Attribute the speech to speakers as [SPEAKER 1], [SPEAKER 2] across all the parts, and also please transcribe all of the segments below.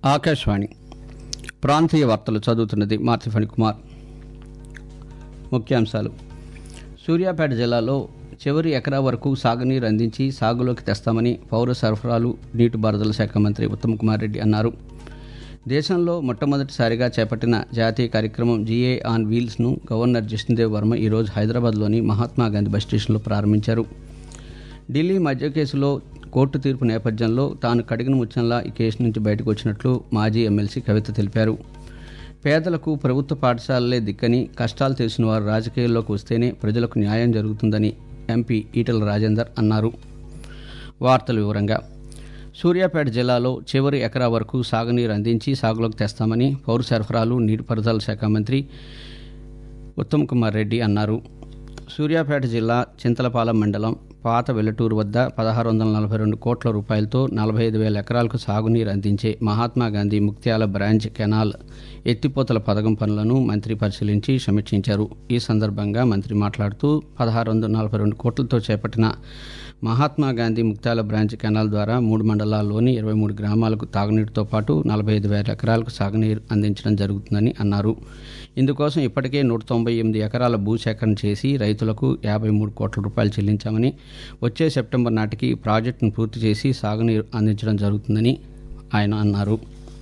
[SPEAKER 1] ఆకాశవాణి ప్రాంతీయ వార్తలు చదువుతున్నది మార్తిఫణి కుమార్ ముఖ్యాంశాలు సూర్యాపేట జిల్లాలో చివరి ఎకరా వరకు సాగునీరు అందించి సాగులోకి తెస్తామని పౌర సరఫరాలు నీటిపారుదల శాఖ మంత్రి ఉత్తమ్ కుమార్ రెడ్డి అన్నారు దేశంలో మొట్టమొదటిసారిగా చేపట్టిన జాతీయ కార్యక్రమం జీఏ ఆన్ వీల్స్ను గవర్నర్ జిష్ణుదేవ్ వర్మ ఈరోజు హైదరాబాద్లోని మహాత్మా గాంధీ బస్ స్టేషన్లో ప్రారంభించారు ఢిల్లీ మద్య కేసులో కోర్టు తీర్పు నేపథ్యంలో తాను కడిగిన ముచ్చంలా ఈ కేసు నుంచి బయటకు వచ్చినట్లు మాజీ ఎమ్మెల్సీ కవిత తెలిపారు పేదలకు ప్రభుత్వ పాఠశాలలే దిక్కని కష్టాలు తెలిసిన వారు రాజకీయాల్లోకి వస్తేనే ప్రజలకు న్యాయం జరుగుతుందని ఎంపీ ఈటల రాజేందర్ అన్నారు వార్తల వివరంగా సూర్యాపేట జిల్లాలో చివరి ఎకరా వరకు సాగునీరు అందించి సాగులోకి తెస్తామని పౌర సరఫరాలు నీటిపారుదల శాఖ మంత్రి ఉత్తమ్ కుమార్ రెడ్డి అన్నారు సూర్యాపేట జిల్లా చింతలపాలెం మండలం పాత వెల్లటూరు వద్ద పదహారు వందల నలభై రెండు కోట్ల రూపాయలతో నలభై ఐదు వేల ఎకరాలకు సాగునీరు అందించే మహాత్మా గాంధీ ముక్త్యాల బ్రాంచ్ కెనాల్ ఎత్తిపోతల పథకం పనులను మంత్రి పరిశీలించి సమీక్షించారు ఈ సందర్భంగా మంత్రి మాట్లాడుతూ పదహారు వందల నలభై రెండు కోట్లతో చేపట్టిన మహాత్మా గాంధీ ముక్తాల బ్రాంచ్ కెనాల్ ద్వారా మూడు మండలాల్లోని ఇరవై మూడు గ్రామాలకు తాగునీటితో పాటు నలభై ఐదు వేల ఎకరాలకు సాగునీరు అందించడం జరుగుతుందని అన్నారు ఇందుకోసం ఇప్పటికే నూట తొంభై ఎనిమిది ఎకరాల భూసేకరణ చేసి రైతులకు యాభై మూడు కోట్ల రూపాయలు చెల్లించామని వచ్చే సెప్టెంబర్ నాటికి ప్రాజెక్టును పూర్తి చేసి సాగునీరు అందించడం జరుగుతుందని ఆయన అన్నారు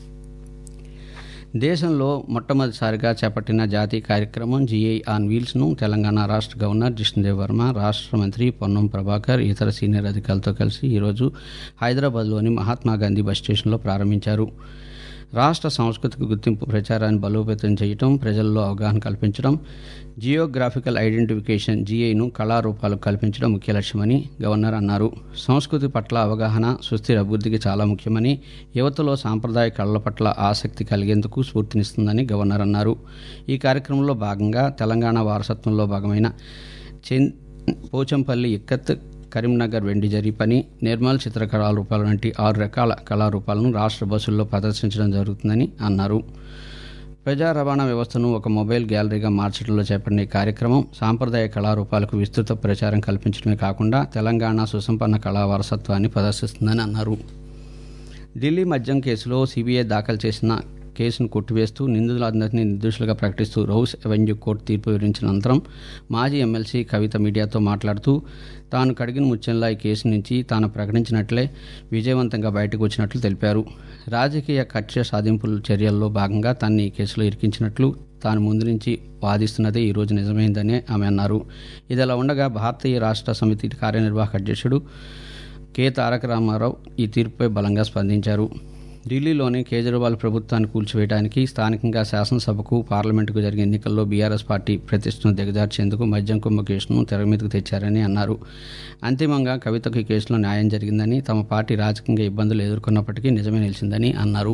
[SPEAKER 1] దేశంలో మొట్టమొదటిసారిగా చేపట్టిన జాతీయ కార్యక్రమం జీఐ ఆన్ వీల్స్ను తెలంగాణ రాష్ట్ర గవర్నర్ జిష్ణుదేవ్ వర్మ రాష్ట్ర మంత్రి పొన్నం ప్రభాకర్ ఇతర సీనియర్ అధికారులతో కలిసి ఈరోజు హైదరాబాద్లోని మహాత్మా గాంధీ బస్ స్టేషన్లో ప్రారంభించారు రాష్ట్ర సాంస్కృతిక గుర్తింపు ప్రచారాన్ని బలోపేతం చేయటం ప్రజల్లో అవగాహన కల్పించడం జియోగ్రాఫికల్ ఐడెంటిఫికేషన్ జీఐను కళారూపాలు కల్పించడం ముఖ్య లక్ష్యమని గవర్నర్ అన్నారు సంస్కృతి పట్ల అవగాహన సుస్థిర అభివృద్ధికి చాలా ముఖ్యమని యువతలో సాంప్రదాయ కళల పట్ల ఆసక్తి కలిగేందుకు స్ఫూర్తినిస్తుందని గవర్నర్ అన్నారు ఈ కార్యక్రమంలో భాగంగా తెలంగాణ వారసత్వంలో భాగమైన చెన్ పోచంపల్లి ఇక్కత్ కరీంనగర్ వెండి జరీ పని నిర్మల్ చిత్రకళారూపాలు వంటి ఆరు రకాల కళారూపాలను రాష్ట్ర బస్సుల్లో ప్రదర్శించడం జరుగుతుందని అన్నారు ప్రజా రవాణా వ్యవస్థను ఒక మొబైల్ గ్యాలరీగా మార్చడంలో చేపట్టిన ఈ కార్యక్రమం సాంప్రదాయ కళారూపాలకు విస్తృత ప్రచారం కల్పించడమే కాకుండా తెలంగాణ సుసంపన్న కళా వారసత్వాన్ని ప్రదర్శిస్తుందని అన్నారు ఢిల్లీ మద్యం కేసులో సిబిఐ దాఖలు చేసిన కేసును కొట్టివేస్తూ నిందితులందరినీ నిర్దోషులుగా ప్రకటిస్తూ రౌస్ అవెన్యూ కోర్టు తీర్పు వివరించిన అనంతరం మాజీ ఎమ్మెల్సీ కవిత మీడియాతో మాట్లాడుతూ తాను కడిగిన ముత్యంలా ఈ కేసు నుంచి తాను ప్రకటించినట్లే విజయవంతంగా బయటకు వచ్చినట్లు తెలిపారు రాజకీయ కక్ష సాధింపుల చర్యల్లో భాగంగా తన్ని ఈ కేసులో ఇరికించినట్లు తాను ముందు నుంచి వాదిస్తున్నదే ఈ రోజు నిజమైందని ఆమె అన్నారు ఇదిలా ఉండగా భారతీయ రాష్ట్ర సమితి కార్యనిర్వాహక అధ్యక్షుడు కె తారక రామారావు ఈ తీర్పుపై బలంగా స్పందించారు ఢిల్లీలోని కేజ్రీవాల్ ప్రభుత్వాన్ని కూల్చివేయడానికి స్థానికంగా శాసనసభకు పార్లమెంటుకు జరిగిన ఎన్నికల్లో బీఆర్ఎస్ పార్టీ ప్రతిష్టను దిగజార్చేందుకు మద్యం కుంభ కేసును తెర మీదకు తెచ్చారని అన్నారు అంతిమంగా కవితకు ఈ కేసులో న్యాయం జరిగిందని తమ పార్టీ రాజకీయంగా ఇబ్బందులు ఎదుర్కొన్నప్పటికీ నిజమే నిలిచిందని అన్నారు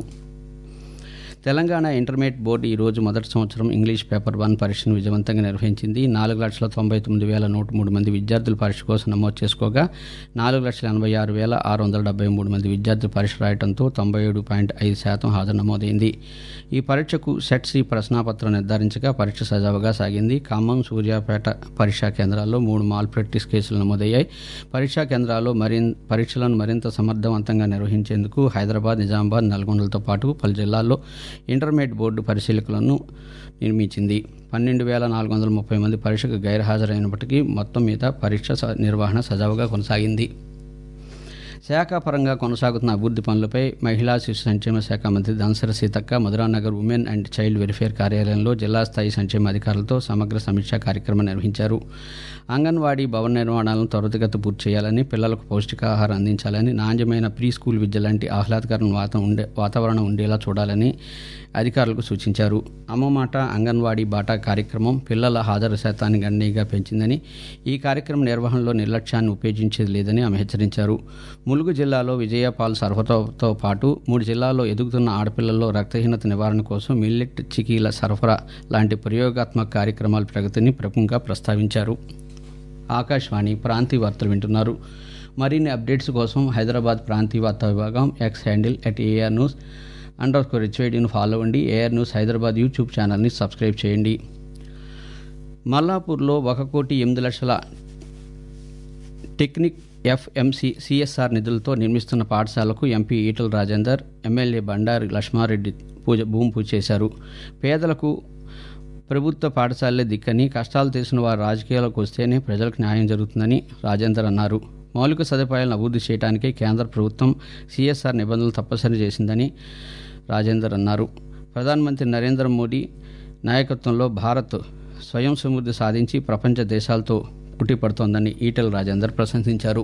[SPEAKER 1] తెలంగాణ ఇంటర్మీడియట్ బోర్డు ఈ రోజు మొదటి సంవత్సరం ఇంగ్లీష్ పేపర్ వన్ పరీక్షను విజయవంతంగా నిర్వహించింది నాలుగు లక్షల తొంభై తొమ్మిది వేల నూట మూడు మంది విద్యార్థులు పరీక్ష కోసం నమోదు చేసుకోగా నాలుగు లక్షల ఎనభై ఆరు వేల ఆరు వందల డెబ్బై మూడు మంది విద్యార్థులు పరీక్ష రాయడంతో తొంభై ఏడు పాయింట్ ఐదు శాతం హాజరు నమోదైంది ఈ పరీక్షకు సెట్ సి ప్రశ్నాపత్రం నిర్ధారించగా పరీక్ష సజావుగా సాగింది ఖమ్మం సూర్యాపేట పరీక్షా కేంద్రాల్లో మూడు మాల్ ప్రాక్టీస్ కేసులు నమోదయ్యాయి పరీక్షా కేంద్రాల్లో మరిన్ పరీక్షలను మరింత సమర్థవంతంగా నిర్వహించేందుకు హైదరాబాద్ నిజామాబాద్ నల్గొండలతో పాటు పలు జిల్లాల్లో ఇంటర్మీడియట్ బోర్డు పరిశీలకులను నిర్మించింది పన్నెండు వేల నాలుగు వందల ముప్పై మంది పరీక్షకు గైర్హాజరైనప్పటికీ మొత్తం మీద పరీక్ష స- నిర్వహణ సజావుగా కొనసాగింది శాఖాపరంగా కొనసాగుతున్న అభివృద్ధి పనులపై మహిళా శిశు సంక్షేమ శాఖ మంత్రి Dhanasari Seethakka Madhuranagar women and child welfare కార్యాలయంలో జిల్లా స్థాయి సంక్షేమ అధికారులతో సమగ్ర సమీక్షా కార్యక్రమం నిర్వహించారు అంగన్వాడీ భవన నిర్మాణాలను త్వరితగతి పూర్తి చేయాలని పిల్లలకు పౌష్టికాహారం అందించాలని నాణ్యమైన ప్రీ స్కూల్ విద్య లాంటి ఆహ్లాదకరమైన వాత ఉండే వాతావరణం ఉండేలా చూడాలని అధికారులకు సూచించారు అమ్మమాట అంగన్వాడీ బాటా కార్యక్రమం పిల్లల హాజరు శాతాన్ని గణనీయంగా పెంచిందని ఈ కార్యక్రమం నిర్వహణలో నిర్లక్ష్యాన్ని ఉపయోగించేది లేదని ఆమె హెచ్చరించారు ములుగు జిల్లాలో విజయపాల్ సరఫరాతో పాటు మూడు జిల్లాల్లో ఎదుగుతున్న ఆడపిల్లల్లో రక్తహీనత నివారణ కోసం మిల్లెట్ చికీల సరఫరా లాంటి ప్రయోగాత్మక కార్యక్రమాల ప్రగతిని ప్రముఖంగా ప్రస్తావించారు ఆకాశవాణి ప్రాంతీయ వార్తలు వింటున్నారు మరిన్ని అప్డేట్స్ కోసం హైదరాబాద్ ప్రాంతీయ వార్తా విభాగం X handle at AR news under score హెచ్వైడీని ఫాలో అవ్వండి ఏఆర్ న్యూస్ హైదరాబాద్ యూట్యూబ్ ఛానల్ని సబ్స్క్రైబ్ చేయండి మల్లాపూర్లో ఒక కోటి ఎనిమిది లక్షల టెక్నిక్ ఎఫ్ఎంసి సిఎస్ఆర్ నిధులతో నిర్మిస్తున్న పాఠశాలకు ఎంపీ ఈటల రాజేందర్ ఎమ్మెల్యే బండారి లక్ష్మారెడ్డి పూజ భూమి పూజ చేశారు పేదలకు ప్రభుత్వ పాఠశాలలే దిక్కని కష్టాలు తెలిసిన వారు రాజకీయాలకు వస్తేనే ప్రజలకు న్యాయం జరుగుతుందని రాజేందర్ అన్నారు మౌలిక సదుపాయాలను అభివృద్ధి చేయడానికే కేంద్ర ప్రభుత్వం సిఎస్ఆర్ నిబంధనలు తప్పనిసరి చేసిందని రాజేందర్ అన్నారు ప్రధానమంత్రి నరేంద్ర మోడీ నాయకత్వంలో భారత్ స్వయం సమృద్ధి సాధించి ప్రపంచ దేశాలతో పోటీ పడుతోందని ఈటెల రాజేందర్ ప్రశంసించారు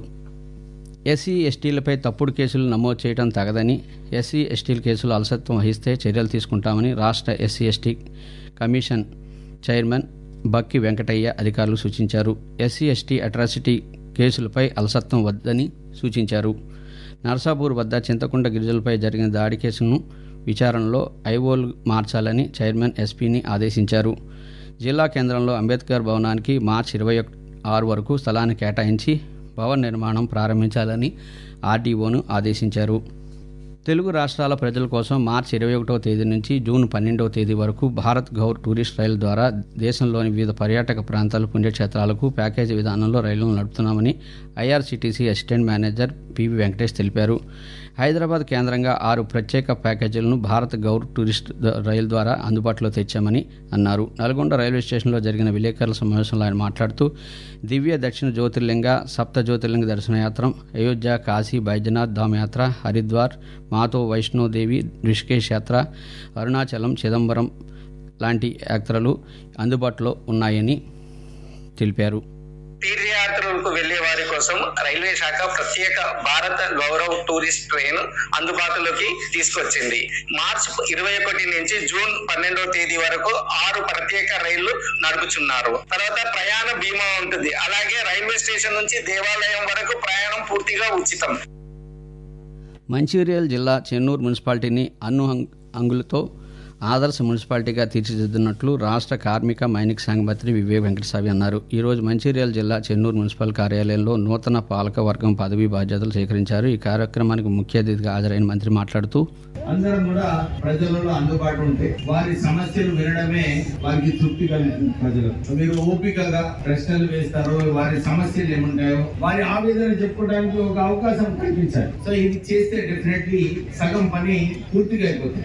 [SPEAKER 1] ఎస్సీ ఎస్టీలపై తప్పుడు కేసులు నమోదు చేయడం తగదని ఎస్సీ ఎస్టీల కేసులు అలసత్వం వహిస్తే చర్యలు తీసుకుంటామని రాష్ట్ర SC ST commission chairman Bakki Venkataiah అధికారులు సూచించారు ఎస్సీ ఎస్టీ అట్రాసిటీ కేసులపై అలసత్వం వద్దని సూచించారు నర్సాపూర్ వద్ద చింతకుంట గిరిజనులపై జరిగిన దాడి కేసును విచారణలో ఐఓలు మార్చాలని చైర్మన్ ఎస్పీని ఆదేశించారు జిల్లా కేంద్రంలో అంబేద్కర్ భవనానికి మార్చి ఇరవై ఆరు వరకు స్థలాన్ని కేటాయించి భవన నిర్మాణం ప్రారంభించాలని ఆర్డీఓను ఆదేశించారు తెలుగు రాష్ట్రాల ప్రజల కోసం మార్చి ఇరవై ఒకటవ తేదీ నుంచి జూన్ పన్నెండవ తేదీ వరకు భారత్ గౌర్ టూరిస్ట్ రైలు ద్వారా దేశంలోని వివిధ పర్యాటక ప్రాంతాల పుణ్యక్షేత్రాలకు ప్యాకేజీ విధానంలో రైళ్లను నడుపుతున్నామని IRCTC assistant manager PV Venkatesh తెలిపారు హైదరాబాద్ కేంద్రంగా ఆరు ప్రత్యేక ప్యాకేజీలను భారత్ గౌర్ టూరిస్ట్ ద- రైలు ద్వారా అందుబాటులో తెచ్చామని అన్నారు నల్గొండ రైల్వే స్టేషన్లో జరిగిన విలేకరుల సమావేశంలో ఆయన మాట్లాడుతూ దివ్య దక్షిణ జ్యోతిర్లింగ సప్త జ్యోతిర్లింగ దర్శనయాత్రం అయోధ్య కాశీ బైద్యనాథ్ ధామ్ యాత్ర హరిద్వార్ మాతో వైష్ణోదేవి రిషికేశ్ యాత్ర అరుణాచలం చిదంబరం లాంటి యాత్రలు అందుబాటులో ఉన్నాయని తెలిపారు
[SPEAKER 2] తీర్థయాత్రలకు వెళ్లే వారి కోసం రైల్వే శాఖ ప్రత్యేక భారత గౌరవ్ టూరిస్ట్ ట్రైన్ అందుబాటులోకి తీసుకొచ్చింది మార్చ్ ఇరవై ఒకటి నుంచి జూన్ పన్నెండవ తేదీ వరకు ఆరు ప్రత్యేక రైళ్లు నడుపుచున్నారు తర్వాత ప్రయాణ బీమా ఉంటుంది అలాగే రైల్వే స్టేషన్ నుంచి దేవాలయం వరకు ప్రయాణం పూర్తిగా ఉచితం
[SPEAKER 1] మంచిర్యాల జిల్లా చెన్నూరు మున్సిపాలిటీని అన్ను హంగ్- అంగులతో ఆదర్శ మున్సిపాలిటీగా తీర్చిదిద్దున్నట్లు రాష్ట్ర కార్మిక మైనింగ్ శాఖ మంత్రి వివేక్ వెంకటస్వామి అన్నారు ఈరోజు మంచిర్యాల జిల్లా చెన్నూరు మున్సిపల్ కార్యాలయంలో నూతన పాలక వర్గం పదవీ బాధ్యతలు స్వీకరించారు ఈ కార్యక్రమానికి ముఖ్య అతిథిగా హాజరైన మంత్రి మాట్లాడుతూ
[SPEAKER 3] అందరం కూడా ప్రజలలో అందుబాటు ఉంటే వారి సమస్యలు వినడమే వారికి తృప్తి కలుగుతుంది ప్రజలకు మీరు ఓపికగా ప్రశ్నలు వేస్తారో వారి సమస్యలు ఏముంటాయో వారి ఆవేదన చెప్పుకోవడానికి ఒక అవకాశం కల్పించాలి సో ఇది చేస్తే డెఫినెట్లీ సగం పని పూర్తిగా అయిపోతుంది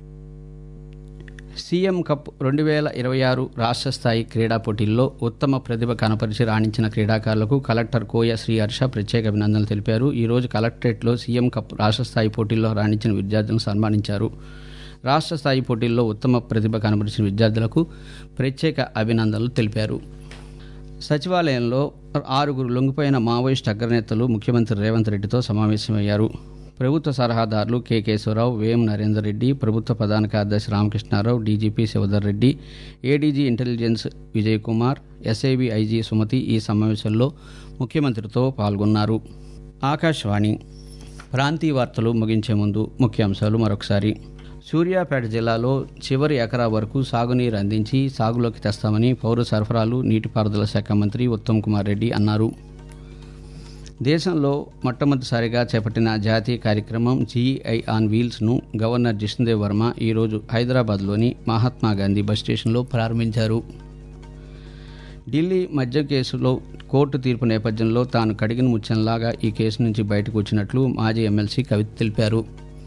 [SPEAKER 1] సీఎం కప్ రెండు వేల ఇరవై ఆరు రాష్ట్ర స్థాయి క్రీడా పోటీల్లో ఉత్తమ ప్రతిభ కనపరిచి రాణించిన క్రీడాకారులకు కలెక్టర్ కోయ శ్రీ హర్ష ప్రత్యేక అభినందనలు తెలిపారు ఈ రోజు కలెక్టరేట్లో సీఎం కప్ రాష్ట్ర స్థాయి పోటీల్లో రాణించిన విద్యార్థులను సన్మానించారు రాష్ట్ర స్థాయి పోటీల్లో ఉత్తమ ప్రతిభ కనపరిచిన విద్యార్థులకు ప్రత్యేక అభినందనలు తెలిపారు సచివాలయంలో ఆరుగురు లొంగిపోయిన మావోయిస్ట్ అగ్రనేతలు ముఖ్యమంత్రి రేవంత్ రెడ్డితో సమావేశమయ్యారు ప్రభుత్వ సలహాదారులు కె కేశవరావు వేం నరేందర్ రెడ్డి ప్రభుత్వ ప్రధాన కార్యదర్శి Ramakrishnarao DGP Shivdhar Reddy ADG intelligence Vijay Kumar SIB IG Sumathi ఈ సమావేశంలో ముఖ్యమంత్రితో పాల్గొన్నారు ఆకాశవాణి ప్రాంతీయ వార్తలు ముగించే ముందు ముఖ్యాంశాలు మరొకసారి సూర్యాపేట జిల్లాలో చివరి ఎకరా వరకు సాగునీరు అందించి సాగులోకి తెస్తామని పౌర సరఫరాలు నీటిపారుదల శాఖ మంత్రి ఉత్తమ్ కుమార్ రెడ్డి అన్నారు దేశంలో మొట్టమొదటిసారిగా చేపట్టిన జాతీయ కార్యక్రమం జీఐ ఆన్ వీల్స్ను గవర్నర్ జిష్ణుదేవ్ వర్మ ఈరోజు హైదరాబాద్లోని మహాత్మా గాంధీ బస్ స్టేషన్లో ప్రారంభించారు ఢిల్లీ మద్యం కేసులో కోర్టు తీర్పు నేపథ్యంలో తాను కడిగిన ముత్యంలాగా ఈ కేసు నుంచి బయటకు వచ్చినట్లు మాజీ ఎమ్మెల్సీ కవిత తెలిపారు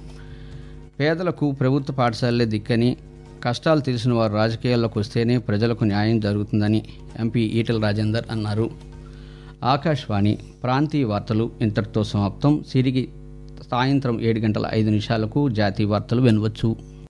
[SPEAKER 1] పేదలకు ప్రభుత్వ పాఠశాలలే దిక్కని కష్టాలు తెలిసిన వారు రాజకీయాల్లోకి వస్తేనే ప్రజలకు న్యాయం జరుగుతుందని ఎంపీ ఈటెల రాజేందర్ అన్నారు ఆకాశవాణి ప్రాంతీయ వార్తలు ఇంతటితో సమాప్తం తిరిగి సాయంత్రం ఏడు గంటల ఐదు నిమిషాలకు జాతీయ వార్తలు వినవచ్చు